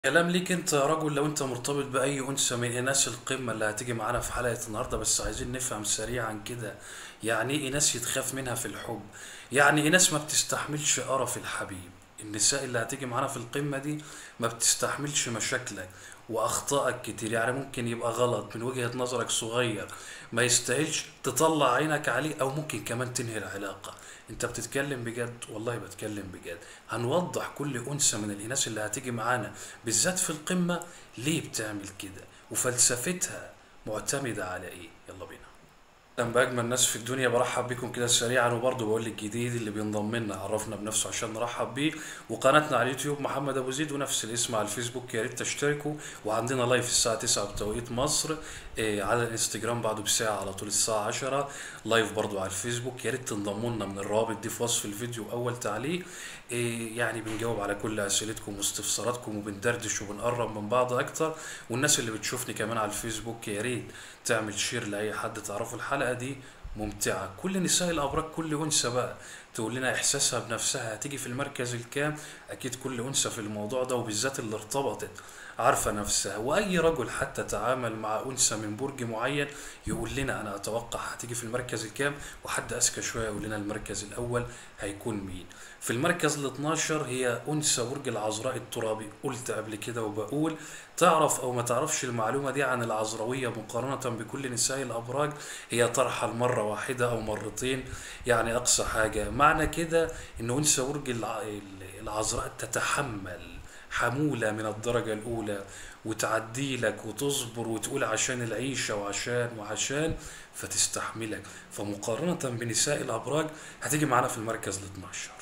كلام ليك انت يا رجل لو انت مرتبط بأي أنثى من إناث القمة اللي هتيجي معانا في حلقة النهاردة بس عايزين نفهم سريعا كده يعني ايه إناث يتخاف منها في الحب يعني إناث ما بتستحملش قرف الحبيب النساء اللي هتيجي معانا في القمة دي ما بتستحملش مشاكلك وأخطائك كتير يعني ممكن يبقى غلط من وجهة نظرك صغير ما يستاهلش تطلع عينك عليه أو ممكن كمان تنهي العلاقة انت بتتكلم بجد والله بتكلم بجد هنوضح كل انثى من الاناث اللي هتيجي معانا بالذات في القمه ليه بتعمل كده وفلسفتها معتمده على ايه يلا بينا اهلا باجمل ناس في الدنيا برحب بيكم كده سريعا وبرضه بقول للجديد اللي بينضم لنا عرفنا بنفسه عشان نرحب بيه وقناتنا على اليوتيوب محمد ابو زيد ونفس الاسم على الفيسبوك يا ريت تشتركوا وعندنا لايف الساعه 9 بتوقيت مصر إيه على الانستجرام بعده بساعه على طول الساعه 10 لايف برضه على الفيسبوك يا ريت تنضموا لنا من الروابط دي في وصف الفيديو اول تعليق إيه يعني بنجاوب على كل اسئلتكم واستفساراتكم وبندردش وبنقرب من بعض اكتر والناس اللي بتشوفني كمان على الفيسبوك يا ريت تعمل شير لاي حد تعرفوا الحلقه دي ممتعه كل نساء الابراج كل انثى بقى تقول لنا احساسها بنفسها هتيجي في المركز الكام اكيد كل انثى في الموضوع ده وبالذات اللي ارتبطت عارفه نفسها واي رجل حتى تعامل مع انثى من برج معين يقول لنا انا اتوقع هتيجي في المركز الكام وحد اذكى شويه يقول لنا المركز الاول هيكون مين في المركز ال 12 هي انثى برج العذراء الترابي قلت قبل كده وبقول تعرف او ما تعرفش المعلومه دي عن العذراويه مقارنه بكل نساء الابراج هي ترحل مره واحده او مرتين يعني اقصى حاجه معنى كده ان انثى برج الع- العذراء تتحمل حمولة من الدرجة الأولى وتعدي لك وتصبر وتقول عشان العيشة وعشان وعشان فتستحملك فمقارنة بنساء الأبراج هتيجي معانا في المركز ال 12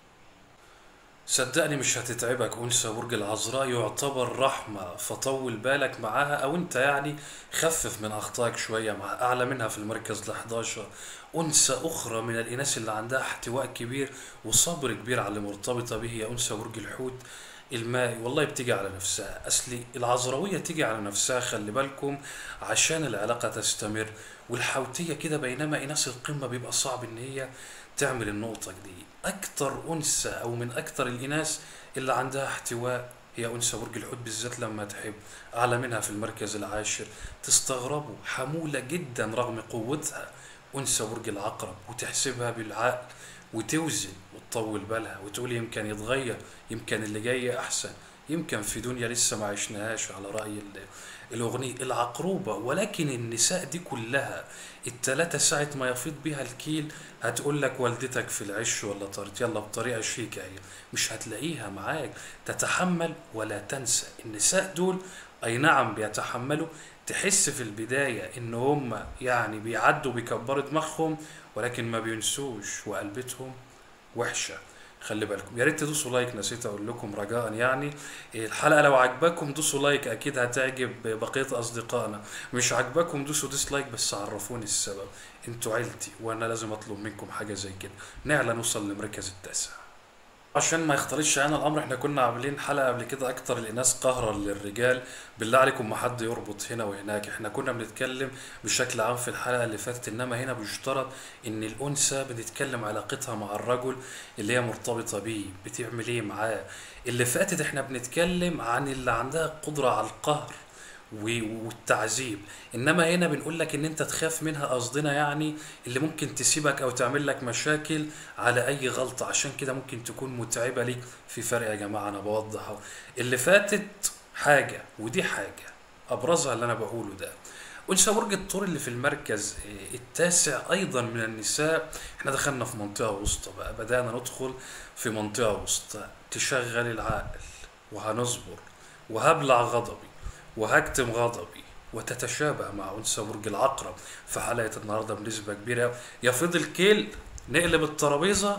صدقني مش هتتعبك أنثى برج العذراء يعتبر رحمة فطول بالك معاها أو أنت يعني خفف من أخطائك شوية مع أعلى منها في المركز ال 11 أنثى أخرى من الإناث اللي عندها احتواء كبير وصبر كبير على اللي مرتبطة به هي أنثى برج الحوت المائي والله بتيجي على نفسها أصلي العذراوية تيجي على نفسها خلي بالكم عشان العلاقة تستمر والحوتية كده بينما إناث القمة بيبقى صعب إن هي تعمل النقطة دي أكتر أنثى أو من أكتر الإناث اللي عندها احتواء هي أنثى برج الحوت بالذات لما تحب أعلى منها في المركز العاشر تستغربوا حمولة جدا رغم قوتها أنثى برج العقرب وتحسبها بالعقل وتوزن وتطول بالها وتقول يمكن يتغير يمكن اللي جاي أحسن يمكن في دنيا لسه ما عشناهاش على رأي ال- الأغنية العقروبة ولكن النساء دي كلها التلاتة ساعة ما يفيض بيها الكيل هتقول لك والدتك في العش ولا طارت يلا بطريقة شيك اهي مش هتلاقيها معاك تتحمل ولا تنسى النساء دول أي نعم بيتحملوا تحس في البداية إن هم يعني بيعدوا بيكبروا دماغهم ولكن ما بينسوش وقلبتهم وحشة خلي بالكم يا ريت تدوسوا لايك نسيت اقول لكم رجاء يعني الحلقه لو عجباكم دوسوا لايك اكيد هتعجب بقيه اصدقائنا مش عجباكم دوسوا ديسلايك بس عرفوني السبب انتوا عيلتي وانا لازم اطلب منكم حاجه زي كده نعلى نوصل للمركز التاسع عشان ما يختلطش علينا الامر احنا كنا عاملين حلقه قبل كده اكتر الاناث قهرا للرجال بالله عليكم ما حد يربط هنا وهناك احنا كنا بنتكلم بشكل عام في الحلقه اللي فاتت انما هنا بيشترط ان الانثى بنتكلم علاقتها مع الرجل اللي هي مرتبطه بيه بتعمل ايه معاه اللي فاتت احنا بنتكلم عن اللي عندها قدره على القهر و- والتعذيب انما هنا بنقول لك ان انت تخاف منها قصدنا يعني اللي ممكن تسيبك او تعمل لك مشاكل على اي غلطة عشان كده ممكن تكون متعبة ليك في فرق يا جماعة انا بوضح اهو اللي فاتت حاجة ودي حاجة ابرزها اللي انا بقوله ده أنثى برج الثور اللي في المركز آه، التاسع أيضا من النساء احنا دخلنا في منطقة وسطى بقى بدأنا ندخل في منطقة وسطى تشغل العقل وهنصبر وهبلع غضبي وهكتم غضبي وتتشابه مع أنثى برج العقرب في حلقة النهاردة بنسبة كبيرة يفيض الكيل نقلب الترابيزة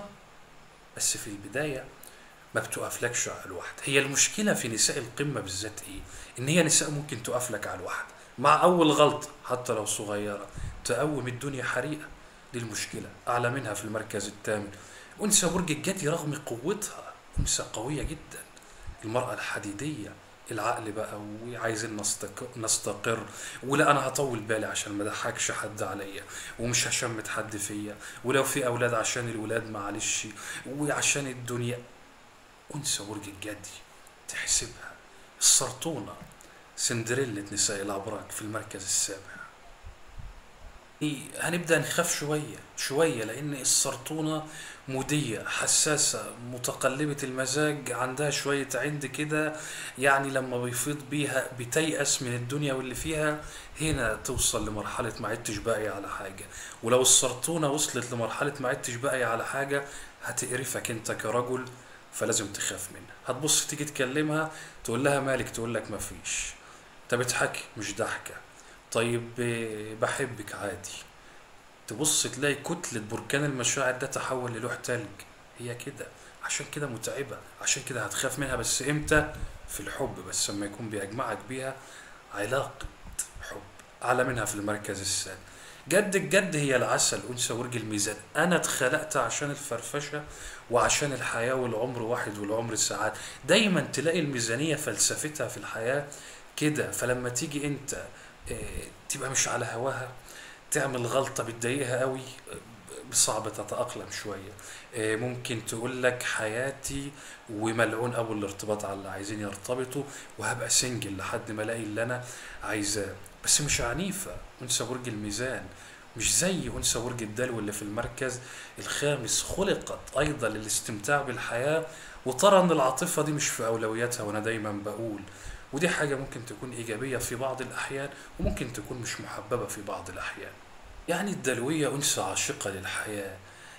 بس في البداية ما بتقفلكش على الواحد هي المشكلة في نساء القمة بالذات ايه ان هي نساء ممكن تقفلك على الواحد مع اول غلطة حتى لو صغيرة تقوم الدنيا حريقة دي المشكلة اعلى منها في المركز الثامن انثى برج الجدي رغم قوتها انثى قوية جدا المرأة الحديدية العقل بقى وعايزين نستق... نستقر ولا انا هطول بالي عشان ما اضحكش حد عليا ومش هشمت حد فيا ولو في اولاد عشان الولاد معلش وعشان الدنيا انثى برج الجدي تحسبها السرطونة سندريلا نساء الأبراج في المركز السابع إيه، هنبدأ نخاف شوية شوية لأن السرطونة مودية حساسة متقلبة المزاج عندها شوية عند كده يعني لما بيفيض بيها بتيأس من الدنيا واللي فيها هنا توصل لمرحلة ما عدتش باقي على حاجة ولو السرطونة وصلت لمرحلة ما عدتش باقي على حاجة هتقرفك انت كرجل فلازم تخاف منها هتبص تيجي تكلمها تقول لها مالك تقول لك مفيش انت بتحكي مش ضحكة طيب آه، بحبك عادي تبص تلاقي كتلة بركان المشاعر ده تحول للوح تلج هي كده عشان كده متعبة عشان كده هتخاف منها بس امتى في الحب بس لما يكون بيجمعك بيها علاقة حب أعلى منها في المركز الثاني جد الجد هي العسل أنثى ورج الميزان أنا اتخلقت عشان الفرفشة وعشان الحياة والعمر واحد والعمر ساعات دايما تلاقي الميزانية فلسفتها في الحياة كده فلما تيجي انت آه، تبقى مش على هواها تعمل غلطة بتضايقها قوي آه، صعب تتأقلم شوية آه، ممكن تقول لك حياتي وملعون أبو الارتباط على اللي عايزين يرتبطوا وهبقى سنجل لحد ما الاقي اللي انا عايزاه بس مش عنيفة أنثى برج الميزان مش زي أنثى برج الدلو اللي في المركز الخامس خلقت أيضا للاستمتاع بالحياة وترى أن العاطفة دي مش في أولوياتها وأنا دايما بقول ودي حاجة ممكن تكون إيجابية في بعض الأحيان وممكن تكون مش محببة في بعض الأحيان يعني الدلوية أنثى عاشقة للحياة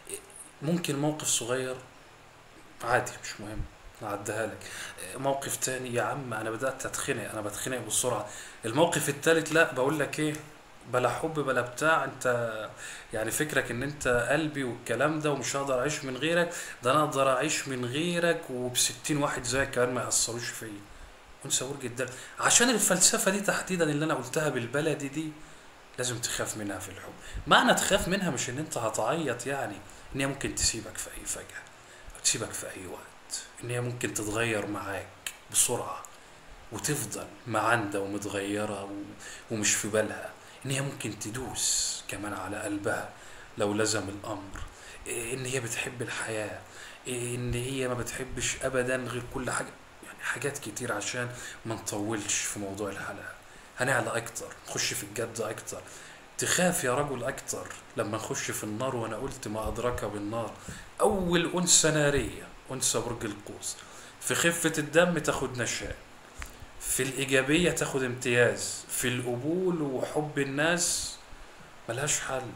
ممكن موقف صغير عادي مش مهم نعديها لك موقف تاني يا عم انا بدات اتخنق انا بتخنق بسرعه الموقف التالت لا بقول لك ايه بلا حب بلا بتاع انت يعني فكرك ان انت قلبي والكلام ده ومش هقدر اعيش من غيرك ده انا اقدر اعيش من غيرك وبستين واحد زيك كمان ما يأثروش فيا انثى برج الدلو عشان الفلسفه دي تحديدا اللي انا قلتها بالبلدي دي لازم تخاف منها في الحب معنى تخاف منها مش ان انت هتعيط يعني ان هي ممكن تسيبك في اي فجأة او تسيبك في اي وقت ان هي ممكن تتغير معاك بسرعة وتفضل معاندة ومتغيرة و... ومش في بالها ان هي ممكن تدوس كمان على قلبها لو لزم الامر إيه ان هي بتحب الحياة إيه ان هي ما بتحبش ابدا غير كل حاجة يعني حاجات كتير عشان ما نطولش في موضوع الحلقة هنعلى اكتر نخش في الجد اكتر تخاف يا رجل اكتر لما نخش في النار وانا قلت ما ادراك بالنار اول انثى ناريه انثى برج القوس في خفه الدم تاخد نشاء في الايجابيه تاخد امتياز في القبول وحب الناس ملهاش حل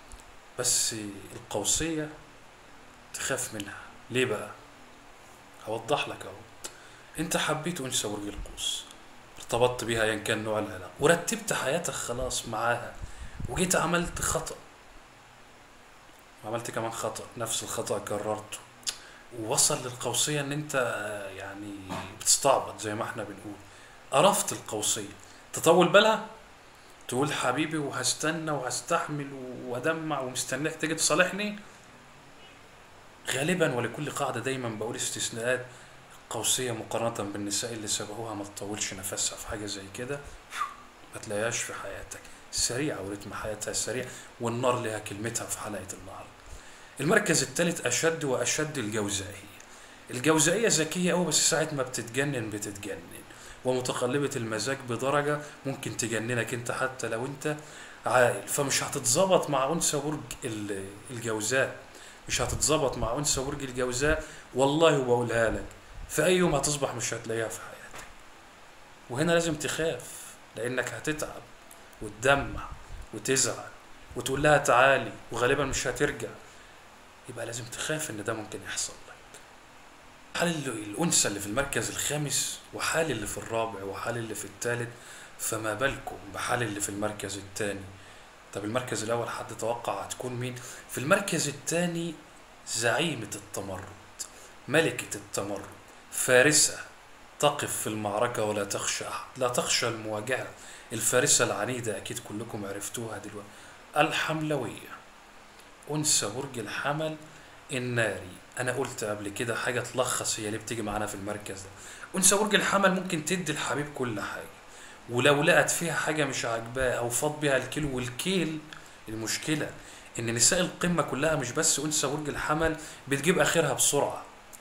بس القوسيه تخاف منها ليه بقى هوضح لك اهو انت حبيت انثى برج القوس ارتبطت بيها ايا كان نوع العلاقه ورتبت حياتك خلاص معاها وجيت عملت خطأ وعملت كمان خطأ نفس الخطأ كررته ووصل للقوسية ان انت آه، يعني بتستعبط زي ما احنا بنقول قرفت القوسية تطول بالها تقول حبيبي وهستنى وهستحمل وادمع ومستنيك تيجي تصالحني غالبا ولكل قاعدة دايما بقول استثناءات قوسية مقارنة بالنساء اللي سبقوها ما تطولش نفسها في حاجة زي كده ما تلاقيهاش في حياتك سريعة ورتم حياتها سريع والنار لها كلمتها في حلقة النهاردة المركز الثالث أشد وأشد الجوزائية الجوزائية ذكية أوي بس ساعة ما بتتجنن بتتجنن ومتقلبة المزاج بدرجة ممكن تجننك انت حتى لو انت عاقل فمش هتتظبط مع أنثى برج ال- الجوزاء مش هتتظبط مع أنثى برج الجوزاء والله وبقولها لك في أي يوم هتصبح مش هتلاقيها في حياتك وهنا لازم تخاف لأنك هتتعب وتدمع وتزعل وتقول لها تعالي وغالبا مش هترجع يبقى لازم تخاف ان ده ممكن يحصل لك حال ال- الانثى اللي في المركز الخامس وحال اللي في الرابع وحال اللي في الثالث فما بالكم بحال اللي في المركز الثاني طب المركز الاول حد توقع هتكون مين في المركز الثاني زعيمة التمرد ملكة التمرد فارسة تقف في المعركة ولا تخشى أحد لا تخشى المواجهة الفارسة العنيدة أكيد كلكم عرفتوها دلوقتي الحملوية أنثى برج الحمل الناري أنا قلت قبل كده حاجة تلخص هي ليه بتيجي معانا في المركز ده أنثى برج الحمل ممكن تدي الحبيب كل حاجة ولو لقت فيها حاجة مش عاجباه أو فاض بيها الكيل والكيل المشكلة إن نساء القمة كلها مش بس أنثى برج الحمل بتجيب آخرها بسرعة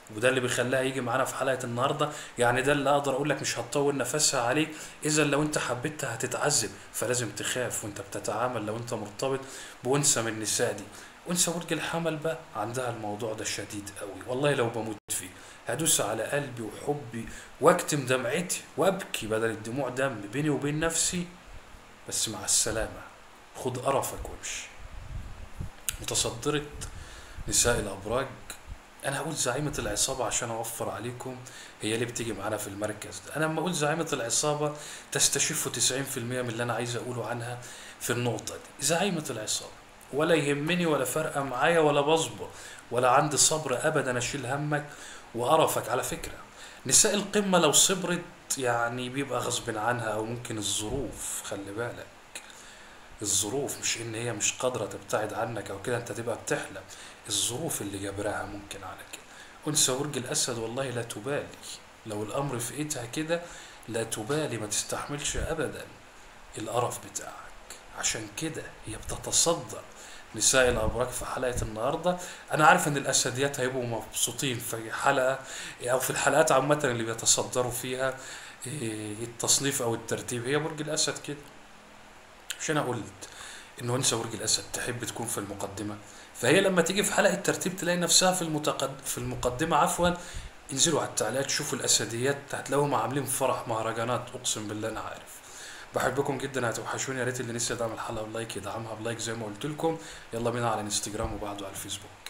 وده اللي بيخليها يجي معانا في حلقة النهاردة يعني ده اللي اقدر اقول لك مش هتطول نفسها عليك اذا لو انت حبيتها هتتعذب فلازم تخاف وانت بتتعامل لو انت مرتبط بانثى من النساء دي انثى برج الحمل بقى عندها الموضوع ده شديد قوي والله لو بموت فيه هدوس على قلبي وحبي واكتم دمعتي وابكي بدل الدموع دم بيني وبين نفسي بس مع السلامة خد قرفك وامشي متصدرة نساء الأبراج أنا هقول زعيمة العصابة عشان أوفر عليكم هي اللي بتيجي معانا في المركز ده أنا لما أقول زعيمة العصابة تستشفوا 90% من اللي أنا عايز أقوله عنها في النقطة دي زعيمة العصابة ولا يهمني ولا فارقة معايا ولا بصبر ولا عندي صبر أبدا أشيل همك وقرفك على فكرة نساء القمة لو صبرت يعني بيبقى غصب عنها أو ممكن الظروف خلي بالك الظروف مش ان هي مش قادرة تبتعد عنك او كده انت تبقى بتحلم الظروف اللي جبرها ممكن على كده انثى برج الاسد والله لا تبالي لو الامر في ايدها كده لا تبالي ما تستحملش ابدا القرف بتاعك عشان كده هي بتتصدر نساء الابراج في حلقه النهارده انا عارف ان الاسديات هيبقوا مبسوطين في حلقه او في الحلقات عامه اللي بيتصدروا فيها إيه، التصنيف او الترتيب هي برج الاسد كده مش انا قلت ان انثى برج الاسد تحب تكون في المقدمه فهي لما تيجي في حلقه الترتيب تلاقي نفسها في المتقد... في المقدمه عفوا انزلوا على التعليقات شوفوا الاسديات هتلاقوهم عاملين فرح مهرجانات اقسم بالله انا عارف بحبكم جدا هتوحشوني يا ريت اللي نسي يدعم الحلقه بلايك يدعمها بلايك زي ما قلت لكم يلا بينا على الانستجرام وبعده على الفيسبوك